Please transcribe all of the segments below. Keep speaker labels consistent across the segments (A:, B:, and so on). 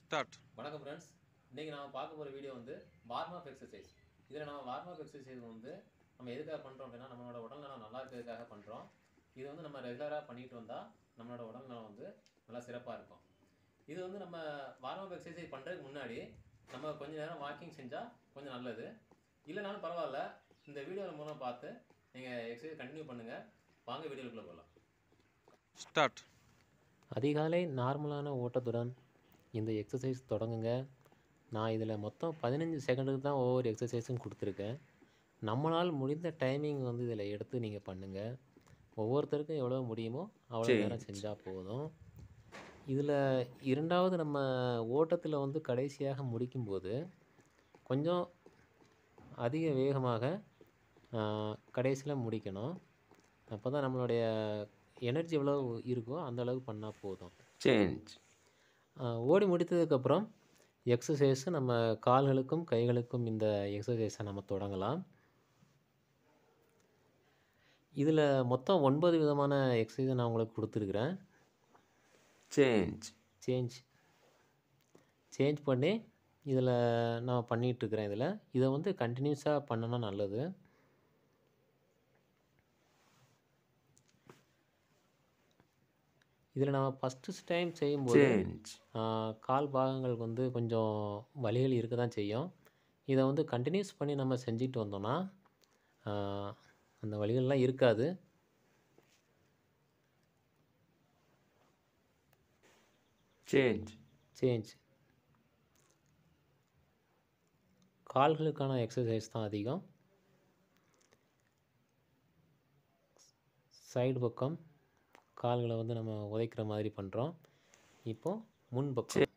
A: start
B: வணக்கம் friends இன்றைக்கி நாம பார்க்க போகிற வீடியோ வந்து வார்ம் அப் எக்ஸசைஸ் இதில் நம்ம வார்ம் அப் எக்ஸசைஸ் வந்து நம்ம எதுக்காக பண்ணுறோம் அப்படின்னா நம்மளோட உடல்நலம் நல்லா இருக்கிறதுக்காக பண்ணுறோம் இது வந்து நம்ம ரெகுலராக பண்ணிட்டு வந்தால் நம்மளோட உடல்நலம் வந்து நல்லா சிறப்பாக இருக்கும் இது வந்து நம்ம வார்ம் அப் எக்ஸசைஸ் பண்ணுறதுக்கு முன்னாடி நம்ம கொஞ்ச நேரம் வாக்கிங் செஞ்சால் கொஞ்சம் நல்லது இல்லைனாலும் பரவாயில்ல இந்த வீடியோ மூலம் பார்த்து நீங்கள் எக்ஸசைஸ் கண்டினியூ பண்ணுங்கள் வாங்க வீடியோக்குள்ளே போகலாம்
A: ஸ்டார்ட்
B: அதிகாலை நார்மலான ஓட்டத்துடன் இந்த எக்ஸசைஸ் தொடங்குங்க நான் இதில் மொத்தம் பதினஞ்சு செகண்டுக்கு தான் ஒவ்வொரு எக்ஸசைஸும் கொடுத்துருக்கேன் நம்மளால் முடிந்த டைமிங் வந்து இதில் எடுத்து நீங்கள் பண்ணுங்கள் ஒவ்வொருத்தருக்கும் எவ்வளோ முடியுமோ அவ்வளோ நேரம் செஞ்சால் போதும் இதில் இரண்டாவது நம்ம ஓட்டத்தில் வந்து கடைசியாக முடிக்கும்போது கொஞ்சம் அதிக வேகமாக கடைசியில் முடிக்கணும் அப்போ தான் நம்மளுடைய எனர்ஜி எவ்வளோ இருக்கோ அந்த அளவுக்கு பண்ணால் போதும்
C: change
B: ஆஹ் ஓடி முடித்ததுக்கப்புறம் எக்ஸசைஸ் நம்ம கால்களுக்கும் கைகளுக்கும் இந்த எக்ஸசைஸை நம்ம தொடங்கலாம் இதில் மொத்தம் ஒன்பது விதமான எக்ஸசைஸை நான் உங்களுக்கு கொடுத்துருக்குறேன்
C: change
B: சேஞ்ச் சேஞ்ச் பண்ணி இதில் நான் பண்ணிகிட்ருக்கிறேன் இதில் இதை வந்து கண்டினியூஸாக பண்ணனா நல்லது இதில் நம்ம ஃபஸ்ட்டு டைம் செய்யும்போது
C: change
B: ஆஹ் கால் பாகங்கள் வந்து கொஞ்சம் வலிகள் இருக்க தான் செய்யும் இதை வந்து கண்டினியூஸ் பண்ணி நம்ம செஞ்சுட்டு வந்தோம்னா ஆஹ் அந்த வலிகள்லாம் இருக்காது
C: change
B: சேஞ்ச் கால்களுக்கான எக்ஸசைஸ் தான் அதிகம் சைடு பக்கம் கால்களை வந்து நம்ம உதைக்கிற மாதிரி பண்ணுறோம் இப்போ முன் பக்கம்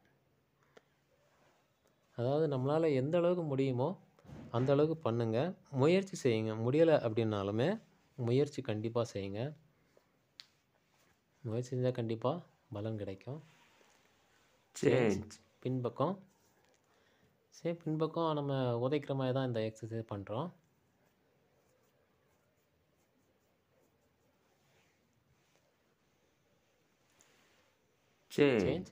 B: அதாவது நம்மளால் எந்த அளவுக்கு முடியுமோ அந்த அளவுக்கு பண்ணுங்கள் முயற்சி செய்யுங்க முடியலை அப்படின்னாலுமே முயற்சி கண்டிப்பாக செய்யுங்க முயற்சி செஞ்சால் கண்டிப்பாக பலன் கிடைக்கும்
C: change
B: பின்பக்கம் சரி பின்பக்கம் நம்ம உதைக்கிற மாதிரி தான் இந்த எக்ஸசைஸ் பண்ணுறோம்
C: change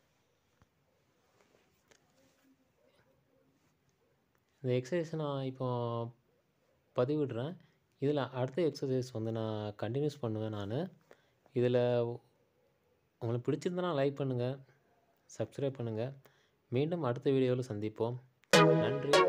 B: இந்த எக்ஸசைஸ் நான் இப்போ பதிவிடுறேன் இதில் அடுத்த எக்ஸசைஸ் வந்து நான் கண்டினியூஸ் பண்ணுவேன் நான் இதில் உங்களுக்கு பிடிச்சிருந்தனா லைக் பண்ணுங்கள் சப்ஸ்கிரைப் பண்ணுங்கள் மீண்டும் அடுத்த வீடியோவில் சந்திப்போம் நன்றி